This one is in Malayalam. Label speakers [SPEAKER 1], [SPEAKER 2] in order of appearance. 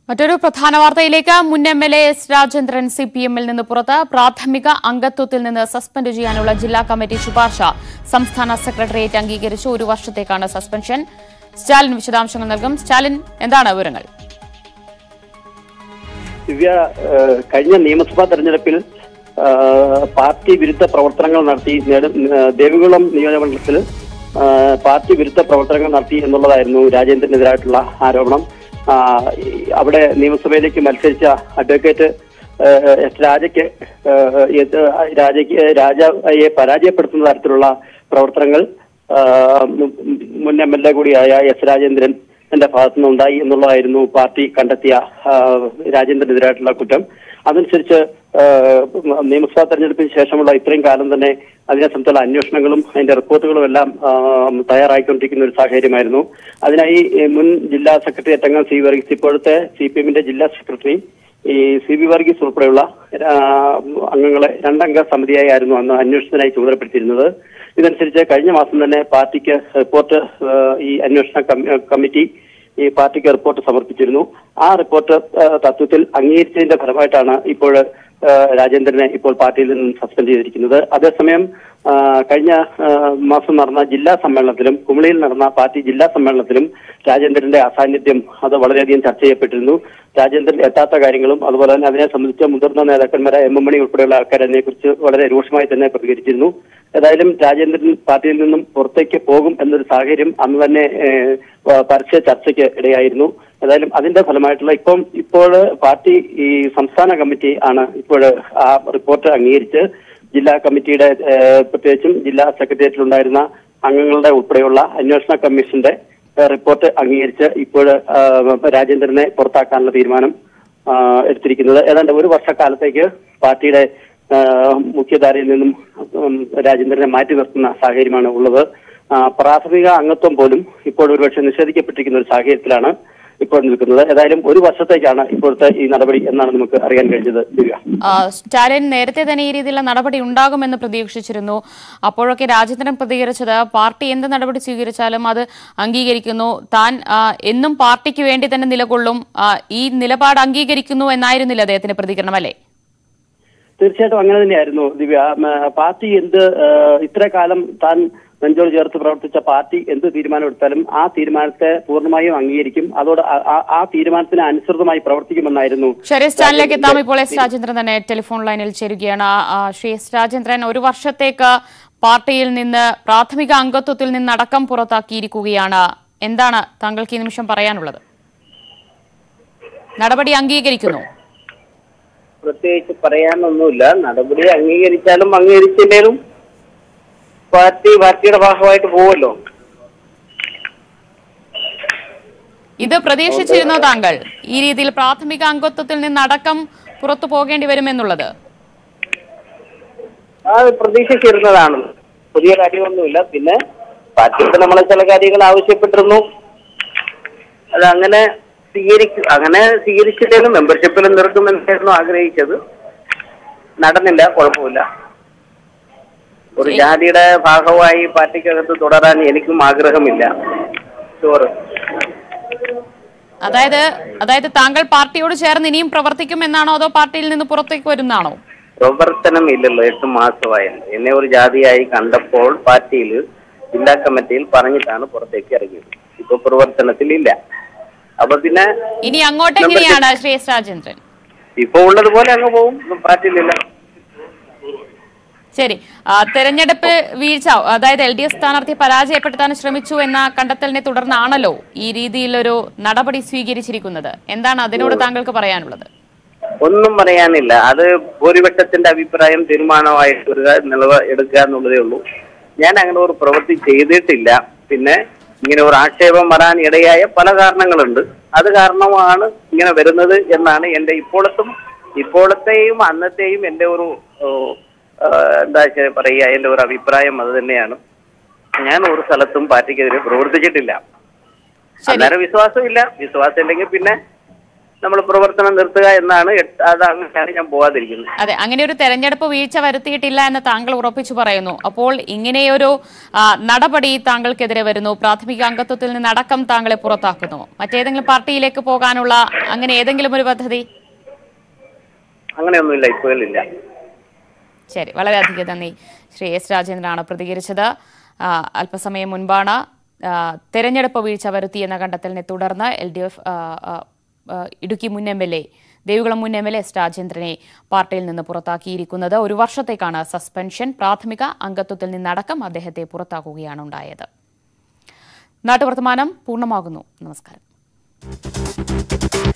[SPEAKER 1] മറ്റൊരു പ്രധാന വാർത്തയിലേക്ക് മുൻ M L A S Rajendran C P എമ്മിൽ നിന്ന് പുറത്ത് പ്രാഥമിക അംഗത്വത്തിൽ നിന്ന് സസ്പെൻഡ് ചെയ്യാനുള്ള ജില്ലാ കമ്മിറ്റി ശുപാർശ സംസ്ഥാന സെക്രട്ടേറിയറ്റ് അംഗീകരിച്ചു ഒരു വർഷത്തേക്കാണ് സസ്പെൻഷൻ സ്റ്റാലിൻ വിശദാംശങ്ങൾ നൽകും സ്റ്റാലിൻ എന്താണ് വിവരങ്ങൾ
[SPEAKER 2] ദിവ്യ ഏഹ്, കഴിഞ്ഞ നിയമസഭാ തെരഞ്ഞെടുപ്പിൽ ഏഹ്, പാർട്ടി വിരുദ്ധ പ്രവർത്തനങ്ങൾ നടത്തി നേട- ഏഹ്, ദേവികുളം നിയോജകമണ്ഡലത്തിൽ ഏഹ്, പാർട്ടി വിരുദ്ധ പ്രവർത്തനങ്ങൾ നടത്തി എന്നുള്ളതായിരുന്നു രാജേന്ദ്രനെതിരായിട്ടുള്ള ആരോപണം ആ, ഈ അവിടെ നിയമസഭയിലേക്ക് മത്സരിച്ച അഡ്വക്കേറ്റ് ഏഹ്, എസ് രാജയ്ക്ക് ഏഹ്, ഇത് രാജയ്ക്ക് രാജയെ പരാജയപ്പെടുത്തുന്ന തരത്തിലുള്ള പ്രവർത്തനങ്ങൾ ആഹ്, മു- മുൻ എം എൽ എ കൂടിയായ എസ് രാജേന്ദ്രൻ എന്റെ ഭാഗത്തു നിന്നുണ്ടായി എന്നുള്ളതായിരുന്നു പാർട്ടി കണ്ടെത്തിയ ആഹ്, രാജേന്ദ്രനെതിരായിട്ടുള്ള കുറ്റം അതനുസരിച്ച് ആഹ്, നിയമസഭാ തെരഞ്ഞെടുപ്പിന് ശേഷമുള്ള ഇത്രയും കാലം തന്നെ അതിനെ സംബന്ധിച്ചുള്ള അന്വേഷണങ്ങളും അതിന്റെ റിപ്പോർട്ടുകളും എല്ലാം ആഹ്, തയ്യാറായിക്കൊണ്ടിരിക്കുന്ന ഒരു സാഹചര്യമായിരുന്നു അതിനായി ഈ മുൻ ജില്ലാ സെക്രട്ടേറിയറ്റ് അംഗം സി വർഗീസ് ഇപ്പോഴത്തെ സി പി എമ്മിന്റെ ജില്ലാ സെക്രട്ടറി ഈ സി ബി വർഗീസ് ഉൾപ്പെടെയുള്ള ആ, അംഗങ്ങളെ രണ്ടംഗ സമിതിയായി ആയിരുന്നു അന്ന് അന്വേഷണത്തിനായി ചുമതലപ്പെടുത്തിയിരുന്നത് ഇതനുസരിച്ച് കഴിഞ്ഞ മാസം തന്നെ പാർട്ടിക്ക് റിപ്പോർട്ട് ആ, ഈ അന്വേഷണ കമ്മി- കമ്മിറ്റി ഈ പാർട്ടിക്ക് റിപ്പോർട്ട് സമർപ്പിച്ചിരുന്നു ആ റിപ്പോർട്ട് ആ, തത്വത്തിൽ അംഗീകരിച്ചതിന്റെ ഫലമായിട്ടാണ് ഇപ്പോൾ ആ, രാജേന്ദ്രനെ ഇപ്പോൾ പാർട്ടിയിൽ നിന്നും സസ്പെൻഡ് ചെയ്തിരിക്കുന്നത് അതേസമയം ആ, കഴിഞ്ഞ ആ, മാസം നടന്ന ജില്ലാ സമ്മേളനത്തിലും കുമളിയിൽ നടന്ന പാർട്ടി ജില്ലാ സമ്മേളനത്തിലും രാജേന്ദ്രന്റെ അസാന്നിധ്യം അത് വളരെയധികം ചർച്ച ചെയ്യപ്പെട്ടിരുന്നു രാജേന്ദ്രൻ എത്താത്ത കാര്യങ്ങളും അതുപോലെ തന്നെ അതിനെ സംബന്ധിച്ച മുതിർന്ന നേതാക്കന്മാരായ എം എം മണി ഉൾപ്പെടെയുള്ള ആൾക്കാർ അതിനെക്കുറിച്ച് വളരെ രൂക്ഷമായി തന്നെ പ്രതികരിച്ചിരുന്നു ഏതായാലും രാജേന്ദ്രൻ പാർട്ടിയിൽ നിന്നും പുറത്തേക്ക് പോകും എന്നൊരു സാഹചര്യം അന്ന് തന്നെ ഏഹ്, പ- പരസ്യ ചർച്ചയ്ക്ക് ഇടയായിരുന്നു ഏതായാലും അതിന്റെ ഫലമായിട്ടുള്ള ഇപ്പം ഇപ്പോൾ പാർട്ടി ഈ സംസ്ഥാന കമ്മിറ്റി ആണ് ഇപ്പോൾ ആ റിപ്പോർട്ട് അംഗീകരിച്ച് ജില്ലാ കമ്മിറ്റിയുടെ ഏഹ്, പ്രത്യേകിച്ചും ജില്ലാ സെക്രട്ടേറിയറ്റിലുണ്ടായിരുന്ന അംഗങ്ങളുടെ ഉൾപ്പെടെയുള്ള അന്വേഷണ കമ്മീഷന്റെ ഏഹ്, റിപ്പോർട്ട് അംഗീകരിച്ച് ഇപ്പോൾ ഏഹ്, രാജേന്ദ്രനെ പുറത്താക്കാനുള്ള തീരുമാനം ആഹ്, എടുത്തിരിക്കുന്നത് ഏതാണ്ട് ഒരു വർഷക്കാലത്തേക്ക് പാർട്ടിയുടെ ആഹ്, മുഖ്യധാരയിൽ നിന്നും ഉം, രാജേന്ദ്രനെ മാറ്റി നിർത്തുന്ന സാഹചര്യമാണ് ഉള്ളത് ആഹ്, പ്രാഥമിക അംഗത്വം പോലും ഇപ്പോൾ ഒരുപക്ഷെ നിഷേധിക്കപ്പെട്ടിരിക്കുന്ന ഒരു സാഹചര്യത്തിലാണ് ഇപ്പോൾ നിൽക്കുന്നത് ഏതായാലും ഒരു വർഷത്തേക്കാണ് ഇപ്പോഴത്തെ ഈ നടപടി എന്നാണ് നമുക്ക് അറിയാൻ കഴിഞ്ഞത് ദിവ്യ
[SPEAKER 1] ആ, സ്റ്റാലിൻ നേരത്തെ തന്നെ ഈ രീതിയിലുള്ള നടപടി ഉണ്ടാകുമെന്ന് പ്രതീക്ഷിച്ചിരുന്നു അപ്പോഴൊക്കെ രാജേന്ദ്രൻ പ്രതികരിച്ചത് പാർട്ടി എന്ത് നടപടി സ്വീകരിച്ചാലും അത് അംഗീകരിക്കുന്നു താൻ ആ, എന്നും പാർട്ടിക്ക് വേണ്ടി തന്നെ നിലകൊള്ളും ആ, ഈ നിലപാട് അംഗീകരിക്കുന്നു എന്നായിരുന്നില്ല അദ്ദേഹത്തിന്റെ പ്രതികരണം അല്ലേ
[SPEAKER 2] തീർച്ചയായിട്ടും അങ്ങനെ തന്നെയായിരുന്നു ദിവ്യ ഉം, ആ, പാർട്ടി എന്ത് ആ, ഇത്ര കാലം താൻ നെഞ്ചോട് ചേർത്ത് പ്രവർത്തിച്ച പാർട്ടി എന്ത് തീരുമാനമെടുത്താലും ആ തീരുമാനത്തെ പൂർണ്ണമായും അംഗീകരിക്കും അതോട് ആ- ആ- ആ തീരുമാനത്തിന് അനുസൃതമായി പ്രവർത്തിക്കുമെന്നായിരുന്നു
[SPEAKER 1] ശരി സ്റ്റാലിലേക്ക് എത്താം ഇപ്പോൾ എസ് രാജേന്ദ്രൻ തന്നെ ടെലിഫോൺ ലൈനിൽ ചേരുകയാണ് ആ, ശ്രീ എസ് രാജേന്ദ്രൻ ഒരു വർഷത്തേക്ക് പാർട്ടിയിൽ നിന്ന് പ്രാഥമിക അംഗത്വത്തിൽ നിന്നടക്കം പുറത്താക്കിയിരിക്കുകയാണ് എന്താണ് താങ്കൾക്ക് ഈ നിമിഷം പറയാനുള്ളത് നടപടി അംഗീകരിക്കുന്നു
[SPEAKER 3] പ്രത്യേകിച്ച് പറയാനൊന്നുമില്ല നടപടി അംഗീകരിച്ചാലും അംഗീകരിച്ചില്ലേലും പാർട്ടി പാർട്ടിയുടെ ഭാഗമായിട്ട് പോവല്ലോ
[SPEAKER 1] ഇത് പ്രതീക്ഷിച്ചിരുന്നോ താങ്കൾ ഈ രീതിയിൽ പ്രാഥമിക അംഗത്വത്തിൽ നിന്നടക്കം പുറത്തു പോകേണ്ടി വരുമെന്നുള്ളത്
[SPEAKER 3] അത് പ്രതീക്ഷിച്ചിരുന്നതാണ് പുതിയ കാര്യമൊന്നുമില്ല പിന്നെ പാർട്ടിക്ക് നമ്മളെ ചില കാര്യങ്ങൾ ആവശ്യപ്പെട്ടിരുന്നു അത് അങ്ങനെ സ്വീകരിക്കും അങ്ങനെ സ്വീകരിച്ചില്ലെങ്കിലും മെമ്പർഷിപ്പിൽ നിർത്തുമെന്നായിരുന്നു ആഗ്രഹിച്ചത് നടന്നില്ല കുഴപ്പമില്ല ഒരു ജാതിയുടെ ഭാഗമായി പാർട്ടിക്കകത്ത് തുടരാൻ എനിക്കും ആഗ്രഹമില്ല ചോറ്
[SPEAKER 1] അതായത് അതായത് താങ്കൾ പാർട്ടിയോട് ചേർന്ന് ഇനിയും പ്രവർത്തിക്കുമെന്നാണോ അതോ പാർട്ടിയിൽ നിന്ന് പുറത്തേക്ക് വരുന്നതാണോ
[SPEAKER 3] പ്രവർത്തനം ഇല്ലല്ലോ എട്ട് മാസമായി എന്നെ ഒരു ജാതിയായി കണ്ടപ്പോൾ പാർട്ടിയിൽ ജില്ലാ കമ്മിറ്റിയിൽ പറഞ്ഞിട്ടാണ് പുറത്തേക്ക് ഇറങ്ങിയത് ഇപ്പൊ പ്രവർത്തനത്തിലില്ല അപ്പൊ പിന്നെ
[SPEAKER 1] ഇനി അങ്ങോട്ട് എങ്ങനെയാണ് ശ്രീ എസ് രാജേന്ദ്രൻ
[SPEAKER 3] ഇപ്പൊ ഉള്ളതുപോലെ അങ്ങ് പോകും ഇപ്പൊ പാർട്ടിയിലില്ല
[SPEAKER 1] ശരി ആ, തെരഞ്ഞെടുപ്പ് വീഴ്ച അതായത് എൽ ഡി എഫ് സ്ഥാനാർത്ഥിയെ പരാജയപ്പെടുത്താൻ ശ്രമിച്ചു എന്ന കണ്ടെത്തലിനെ തുടർന്നാണല്ലോ ഈ രീതിയിലൊരു നടപടി സ്വീകരിച്ചിരിക്കുന്നത് എന്താണ് അതിനോട് താങ്കൾക്ക് പറയാനുള്ളത്
[SPEAKER 3] ഒന്നും പറയാനില്ല അത് ഭൂരിപക്ഷത്തിന്റെ അഭിപ്രായം തീരുമാനമായിട്ട് വരിക നിലവ എടുക്കുക എന്നുള്ളതേ ഉള്ളൂ ഞാൻ അങ്ങനെ ഒരു പ്രവൃത്തി ചെയ്തിട്ടില്ല പിന്നെ ഇങ്ങനെ ഒരു ആക്ഷേപം വരാൻ ഇടയായ പല കാരണങ്ങളുണ്ട് അത് കാരണമാണ് ഇങ്ങനെ വരുന്നത് എന്നാണ് എന്റെ ഇപ്പോഴത്തും ഇപ്പോഴത്തെയും അന്നത്തെയും എന്റെ ഒരു ഓ, ആ, എന്താ വെച്ചാ പറയുക എന്റെ ഒരു അഭിപ്രായം അത് തന്നെയാണ് ഞാൻ ഒരു സ്ഥലത്തും പാർട്ടിക്കെതിരെ പ്രവർത്തിച്ചിട്ടില്ല
[SPEAKER 1] ശരി
[SPEAKER 3] അന്നേരം വിശ്വാസമില്ല വിശ്വാസം ഇല്ലെങ്കിൽ പിന്നെ നമ്മൾ പ്രവർത്തനം നിർത്തുക എന്നാണ് എട്ട്- അത് അങ്ങനെയാണ് ഞാൻ പോകാതിരിക്കുന്നത്
[SPEAKER 1] അതെ അങ്ങനെ ഒരു തെരഞ്ഞെടുപ്പ് വീഴ്ച വരുത്തിയിട്ടില്ല എന്ന് താങ്കൾ ഉറപ്പിച്ചു പറയുന്നു അപ്പോൾ ഇങ്ങനെയൊരു ആ, നടപടി താങ്കൾക്കെതിരെ വരുന്നു പ്രാഥമിക അംഗത്വത്തിൽ നിന്നടക്കം താങ്കളെ പുറത്താക്കുന്നു മറ്റേതെങ്കിലും പാർട്ടിയിലേക്ക് പോകാനുള്ള അങ്ങനെ ഏതെങ്കിലും ഒരു പദ്ധതി
[SPEAKER 3] അങ്ങനെയൊന്നുമില്ല ഇപ്പോഴില്ല
[SPEAKER 1] ശരി വളരെയധികം നന്ദി ശ്രീ എസ് രാജേന്ദ്രനാണ് പ്രതികരിച്ചത് ആ, അല്പസമയം മുൻപാണ് ആ, തെരഞ്ഞെടുപ്പ് വീഴ്ച വരുത്തി എന്ന കണ്ടെത്തലിനെ തുടർന്ന് എൽ ഡി എഫ് ഇടുക്കി മുൻ എം എൽ എ ദേവികുളം മുൻ എം എൽ എ എസ് രാജേന്ദ്രനെ പാർട്ടിയിൽ നിന്ന് പുറത്താക്കിയിരിക്കുന്നത് ഒരു വർഷത്തേക്കാണ് സസ്പെൻഷൻ പ്രാഥമിക അംഗത്വത്തിൽ നിന്നടക്കം അദ്ദേഹത്തെ പുറത്താക്കുകയാണ് ഉണ്ടായത് നാട്ടുവർത്തമാനം പൂർണ്ണമാകുന്നു നമസ്കാരം